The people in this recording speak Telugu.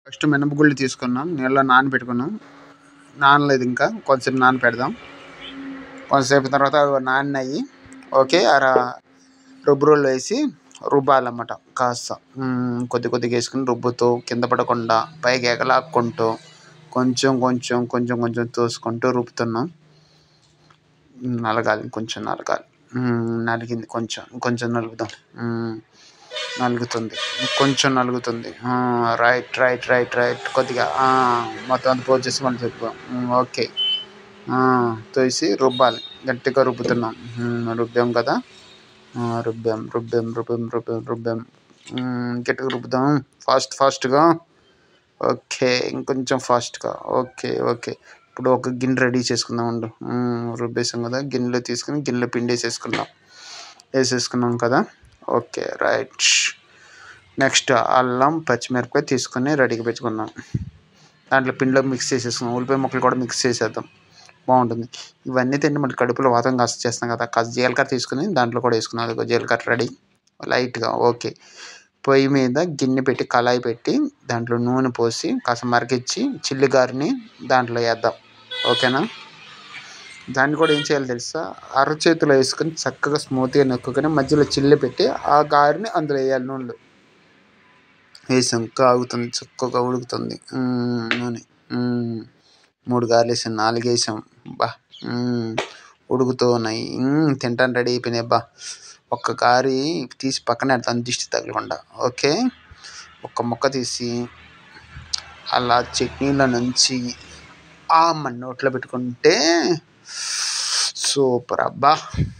ఫస్ట్ మినపగుళ్ళు తీసుకున్నాం నీళ్ళలో నానబెట్టుకున్నాం నానలేదు ఇంకా కొంచెంసేపు నానపెడదాం కొంతసేపు తర్వాత అవి నానినాయి ఓకే అర రుబ్బు రోల్లో వేసి రుబ్బాలన్నమాట కాస్త మ్మ్, కొద్ది కొద్దిగా వేసుకుని రుబ్బుతూ కింద పడకుండా పైకి ఎగలాక్కుంటూ కొంచెం కొంచెం కొంచెం కొంచెం తోసుకుంటూ రుబ్బుతున్నాం మ్మ్, నలగాలి కొంచెం నలగాలి మ్మ్, నలిగింది కొంచెం కొంచెం నలుగుదాం మ్మ్, నలుగుతుంది కొంచెం నలుగుతుంది ఆ, రైట్ రైట్ రైట్ రైట్ కొద్దిగా ఆ, మొత్తం అంతా పోజ్ చేసి మళ్ళీ చెప్పు మ్మ్, ఓకే ఆ, తోసి రుబ్బాలి గట్టిగా రుబ్బుతున్నాం మ్మ్, రుబ్బాం కదా ఆ, రుబ్బాం రుబ్బాం రుబ్బాం రుబ్బాం రుబ్బాం మ్మ్, గట్టిగా రుబ్బుదాం ఫాస్ట్ ఫాస్ట్గా ఓకే ఇంకొంచెం ఫాస్ట్గా ఓకే ఓకే ఇప్పుడు ఒక గిన్నె రెడీ చేసుకుందాం ఉండు మ్మ్, రుబ్బేసాం కదా గిన్నెలో తీసుకుని గిన్నెలో పిండి వేసేసుకుందాం వేసేసుకున్నాం కదా ఓకే రైట్ నెక్స్ట్ అల్లం పచ్చిమిరపకాయ తీసుకొని రెడీగా పెట్టుకుందాం దాంట్లో పిండిలో మిక్స్ చేసేసుకుందాం ఉల్లిపాయ ముక్కలు కూడా మిక్స్ చేసేద్దాం బాగుంటుంది ఇవన్నీ తింటే మళ్ళీ కడుపులో వాతం కాస్త చేస్తాం కదా కాస్త జీలకర్ర తీసుకుని దాంట్లో కూడా వేసుకున్నాం అదిగో జీలకర్ర రెడీ లైట్గా ఓకే పొయ్యి మీద గిన్నె పెట్టి కళాయి పెట్టి దాంట్లో నూనె పోసి కాస్త మరిగించి చిల్లి గారిని దాంట్లో వేద్దాం ఓకేనా దాన్ని కూడా ఏం చేయాలి తెలుసా అరచేతిలో వేసుకొని చక్కగా స్మూత్గా నొక్కుని మధ్యలో చిల్లి పెట్టి ఆ గారిని అందులో వేయాలి నూనెలో వేసాం కాగుతుంది చక్కగా ఉడుకుతుంది మ్మ్, నూనె మ్మ్. మూడు గారెలు వేసాం నాలుగు వేసాం బా మ్మ్. ఉడుకుతూ ఉన్నాయి మ్మ్, తింటాను రెడీ అయిపోయినాయి బా ఒక్క గారి తీసి పక్కన పెడతాను దిష్టి తగలకుండా ఓకే ఒక్క ముక్క తీసి అలా చట్నీలో నుంచి ఆ మన నోట్లో పెట్టుకుంటే సూపర్ అబ్బా